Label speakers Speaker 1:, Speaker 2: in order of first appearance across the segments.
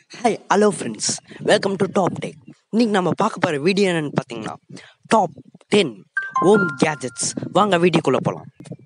Speaker 1: hi hello friends welcome to top tech இன்னைக்கு நம்ம பார்க்க போகிற வீடியோ என்னன்னு பார்த்தீங்கன்னா டாப் டென் ஹோம் கேஜெட்ஸ் வாங்க வீடியோக்குள்ளே போகலாம்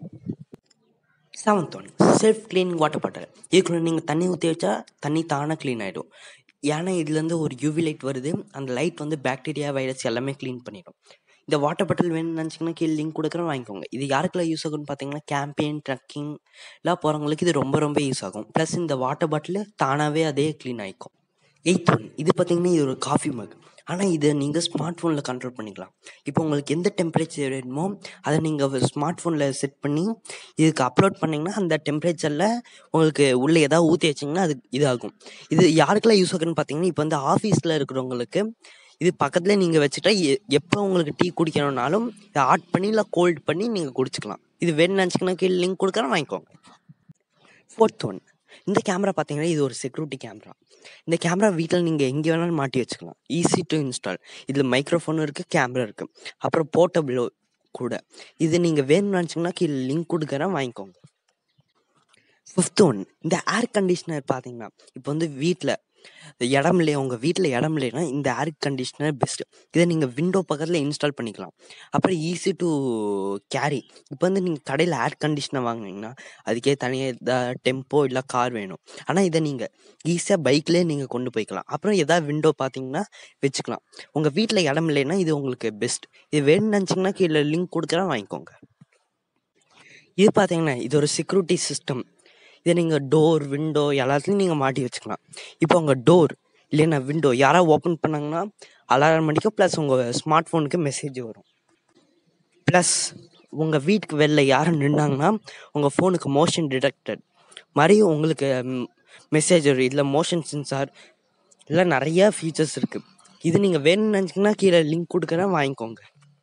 Speaker 1: seventh one self cleaning water bottle இதுக்குள்ளே நீங்கள் தண்ணி ஊற்றி வச்சா தண்ணி தானாக க்ளீன் ஆகிடும் ஏன்னா இதுலேருந்து ஒரு யூவி லைட் வருது அந்த லைட் வந்து பாக்டீரியா வைரஸ் எல்லாமே க்ளீன் பண்ணிடும் இந்த வாட்டர் பாட்டில் வேணும்னு நினச்சிங்கன்னா கீழே லிங்க் கொடுக்குறேன் வாங்கிக்கோங்க இது யாருக்கெல்லாம் யூஸ் ஆகும்னு பார்த்தீங்கன்னா கேம்பெயின் ட்ரக்கிங் எல்லாம் போகிறவங்களுக்கு இது ரொம்ப ரொம்ப யூஸ் ஆகும் ப்ளஸ் இந்த வாட்டர் பாட்டில் தானாகவே அதே க்ளீன் ஆகிக்கும் எயித் ஒன் இது பார்த்தீங்கன்னா இது ஒரு காஃபி மக் ஆனால் இதை நீங்கள் ஸ்மார்ட் ஃபோனில் கண்ட்ரோல் பண்ணிக்கலாம் இப்போ உங்களுக்கு எந்த டெம்பரேச்சர் வேணுமோ அதை நீங்கள் ஸ்மார்ட் ஃபோனில் செட் பண்ணி இதுக்கு அப்லோட் பண்ணிங்கன்னா அந்த டெம்பரேச்சரில் உங்களுக்கு உள்ளே ஏதாவது ஊற்றி வச்சிங்கன்னா அது இதாகும் இது யாருக்கெல்லாம் யூஸ் ஆகுன்னு பார்த்தீங்கன்னா இப்போ வந்து ஆஃபீஸில் இருக்கிறவங்களுக்கு இது பக்கத்துலேயே நீங்கள் வச்சுட்டா எ- எப்போ உங்களுக்கு டீ குடிக்கணும்னாலும் இதை ஆட் பண்ணி இல்லை கோல்ட் பண்ணி நீங்கள் குடிச்சிக்கலாம் இது வேணும்னு நினச்சிங்கன்னா கீழே லிங்க் கொடுக்குறேன் வாங்கிக்கோங்க ஃபோர்த் ஒன் இந்த கேமரா பார்த்தீங்கன்னா இது ஒரு செக்யூரிட்டி கேமரா இந்த கேமரா வீட்டில் நீங்கள் எங்கே வேணாலும் மாட்டி வச்சுக்கலாம் ஈஸி டு இன்ஸ்டால் இதில் மைக்ரோஃபோன் இருக்குது கேமரா இருக்குது அப்புறம் போர்ட்டபிள் கூட இது நீங்கள் வேணும்னு நினச்சிங்கன்னா கீழே லிங்க் கொடுக்குறேன் வாங்கிக்கோங்க ஃபிஃப்த் ஒன் இந்த ஏர் கண்டிஷனர் பார்த்தீங்கன்னா இப்போ வந்து வீட்டில் இடம் இல்லையா உங்கள் வீட்டில் இடம் இல்லைன்னா இந்த ஏர் கண்டிஷனர் பெஸ்ட்டு இதை நீங்கள் விண்டோ பக்கத்தில் இன்ஸ்டால் பண்ணிக்கலாம் அப்புறம் ஈஸி டு கேரி இப்போ வந்து நீங்கள் கடையில் ஏர் கண்டிஷனர் வாங்குனீங்கன்னா அதுக்கே தனியாக எதாவது டெம்போ இல்லை கார் வேணும் ஆனால் இதை நீங்கள் ஈஸியாக பைக்லேயே நீங்கள் கொண்டு போய்க்கலாம் அப்புறம் எதாவது விண்டோ பார்த்தீங்கன்னா வச்சுக்கலாம் உங்கள் வீட்டில் இடம் இல்லைன்னா இது உங்களுக்கு பெஸ்ட் இது வேணும்னு நினச்சிங்கன்னா கீழே லிங்க் கொடுக்குறேன் வாங்கிக்கோங்க இது பார்த்தீங்கன்னா இது ஒரு செக்யூரிட்டி சிஸ்டம் இதை நீங்கள் டோர் விண்டோ எல்லாத்துலேயும் நீங்கள் மாட்டி வச்சுக்கலாம் இப்போ உங்கள் டோர் இல்லைன்னா விண்டோ யாராவது ஓப்பன் பண்ணாங்கன்னா அலாரம் அடிக்கும் ப்ளஸ் உங்கள் ஸ்மார்ட் ஃபோனுக்கு மெசேஜ் வரும் ப்ளஸ் உங்கள் வீட்டுக்கு வெளில யாரும் நின்னாங்கன்னா உங்கள் ஃபோனுக்கு மோஷன் டிடெக்டட் மாதிரி உங்களுக்கு மெசேஜ் வரும் இதில் மோஷன் சென்சார் இல்லை நிறைய ஃபீச்சர்ஸ் இருக்குது இது நீங்கள் வேணும்னு நினச்சிங்கன்னா கீழே லிங்க் கொடுக்குறேன் வாங்கிக்கோங்க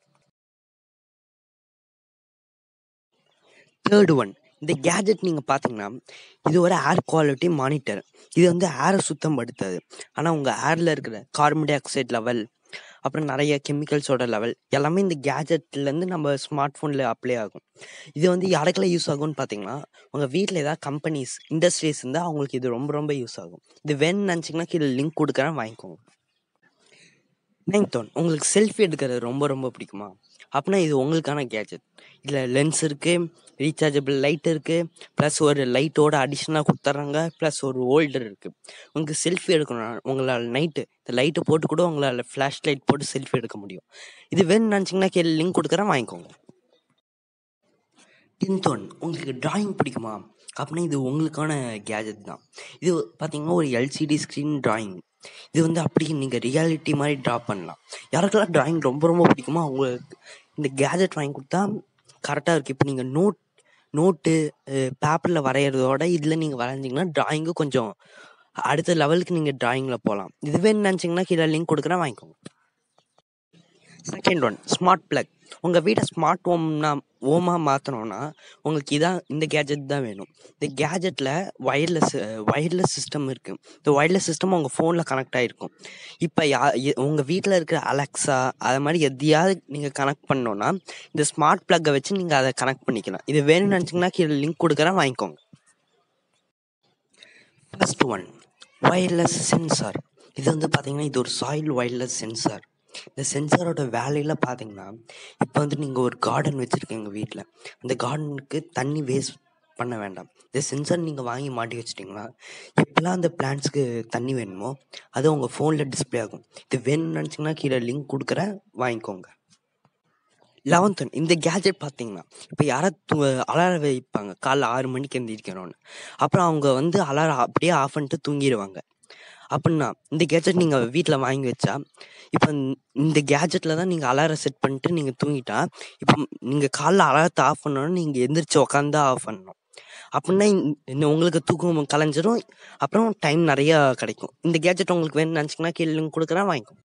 Speaker 1: தேர்ட் ஒன் இந்த கேஜெட் நீங்கள் பார்த்தீங்கன்னா இது ஒரு ஏர் குவாலிட்டி மானிட்டர் இது வந்து ஏரை சுத்தம் படுத்தாது ஆனால் உங்கள் ஏரில் இருக்கிற கார்பன் டை ஆக்சைடு லெவல் அப்புறம் நிறைய கெமிக்கல்ஸோட லெவல் எல்லாமே இந்த கேஜெட்லேருந்து நம்ம ஸ்மார்ட் ஃபோனில் அப்ளை ஆகும் இது வந்து யாருக்கெல்லாம் யூஸ் ஆகும்னு பார்த்தீங்கன்னா உங்கள் வீட்டில் ஏதாவது கம்பெனிஸ் இண்டஸ்ட்ரீஸ் இருந்தால் அவங்களுக்கு இது ரொம்ப ரொம்ப யூஸ் ஆகும் இது வேணும்னு நினச்சிங்கன்னா கீழே லிங்க் கொடுக்குறேன் வாங்கிக்கோங்க நைன்த் ஒன் உங்களுக்கு செல்ஃபி எடுக்கிறது ரொம்ப ரொம்ப பிடிக்குமா அப்படின்னா இது உங்களுக்கான கேஜெட் இதில் லென்ஸ் இருக்குது ரீசார்ஜபிள் லைட் இருக்குது ப்ளஸ் ஒரு லைட்டோட அடிஷ்னலாக கொடுத்துட்றாங்க ப்ளஸ் ஒரு ஹோல்டர் இருக்குது உங்களுக்கு செல்ஃபி எடுக்கணும்னா உங்களால் நைட்டு இந்த லைட்டை போட்டு கூட உங்களால் ஃப்ளாஷ் லைட் போட்டு செல்ஃபி எடுக்க முடியும் இது வேணும்னு நினச்சிங்கன்னா கீழே லிங்க் கொடுக்குறேன் வாங்கிக்கோங்க டென்த் ஒன் உங்களுக்கு டிராயிங் பிடிக்குமா அப்படின்னா இது உங்களுக்கான கேஜெட் தான் இது பார்த்தீங்கன்னா ஒரு எல்சிடி ஸ்க்ரீன் டிராயிங் இது வந்து அப்படியே நீங்கள் ரியாலிட்டி மாதிரி ட்ரா பண்ணலாம் யாருக்கெல்லாம் டிராயிங் ரொம்ப ரொம்ப பிடிக்குமோ அவங்களுக்கு இந்த கேஜெட் வாங்கி கொடுத்தா கரெக்டாக இருக்குது இப்போ நீங்கள் நோட் நோட்டு பேப்பரில் வரைகிறதோட இதில் நீங்கள் வரைஞ்சிங்கன்னா டிராயிங்கும் கொஞ்சம் அடுத்த லெவலுக்கு நீங்கள் டிராயிங்கில் போகலாம் இது வேணும்னு நினச்சிங்கன்னா கீழே லிங்க் கொடுக்குறேன் வாங்கிக்கோங்க செகண்ட் ஒன் ஸ்மார்ட் பிளக் உங்கள் வீட்டை ஸ்மார்ட் ஹோம்னா ஹோமாக மாற்றணும்னா உங்களுக்கு இதான் இந்த கேஜெட் தான் வேணும் இந்த கேஜெட்டில் ஒயர்லெஸ் ஒயர்லெஸ் சிஸ்டம் இருக்குது இந்த ஒயர்லெஸ் சிஸ்டம் உங்கள் ஃபோனில் கனெக்ட் ஆகிருக்கும் இப்போ யா உங்கள் வீட்டில் இருக்கிற அலெக்ஸா அது மாதிரி எதையாவது நீங்கள் கனெக்ட் பண்ணோன்னா இந்த ஸ்மார்ட் ப்ளக்கை வச்சு நீங்கள் அதை கனெக்ட் பண்ணிக்கலாம் இது வேணும்னு நினச்சிங்கன்னா கீழே லிங்க் கொடுக்குறேன் வாங்கிக்கோங்க ஃபர்ஸ்ட் ஒன் ஒயர்லெஸ் சென்சார் இது வந்து பார்த்தீங்கன்னா இது ஒரு சாயில் ஒயர்லெஸ் சென்சார் இந்த சென்சாரோட வேலையில் பார்த்தீங்கன்னா இப்போ வந்து நீங்கள் ஒரு கார்டன் வச்சுருக்கீங்க வீட்டில் அந்த கார்டனுக்கு தண்ணி வேஸ்ட் பண்ண வேண்டாம் இந்த சென்சார் நீங்கள் வாங்கி மாட்டி வச்சிட்டிங்கன்னா எப்போல்லாம் அந்த பிளான்ட்ஸ்க்கு தண்ணி வேணுமோ அது உங்கள் ஃபோனில் டிஸ்ப்ளே ஆகும் இது வேணும்னு நினச்சிங்கன்னா கீழே லிங்க் கொடுக்குறேன் வாங்கிக்கோங்க லெவன்த் ஒன் இந்த கேஜெட் பார்த்தீங்கன்னா இப்போ யாராவது தூ அலாரம் வைப்பாங்க காலைல ஆறு மணிக்கு எந்திரிக்கணும்னு அப்புறம் அவங்க வந்து அலாரம் அப்படியே ஆஃப் பண்ணிட்டு தூங்கிடுவாங்க அப்படின்னா இந்த கேஜெட் நீங்கள் வீட்டில் வாங்கி வச்சா இப்போ இந்த கேஜெட்டில் தான் நீங்கள் அலாரம் செட் பண்ணிட்டு நீங்கள் தூங்கிட்டா இப்போ நீங்கள் காலைல அலாரத்தை ஆஃப் பண்ணணும் நீங்கள் எந்திரிச்சு உக்காந்து ஆஃப் பண்ணணும் அப்படின்னா இந்த- இந்த உங்களுக்கு தூக்கம் கலைஞ்சிரும் அப்புறம் டைம் நிறையா கிடைக்கும் இந்த கேஜெட் உங்களுக்கு வேணும்னு நினச்சிங்கன்னா கீழே link கொடுக்குறேன் வாங்கிக்கோ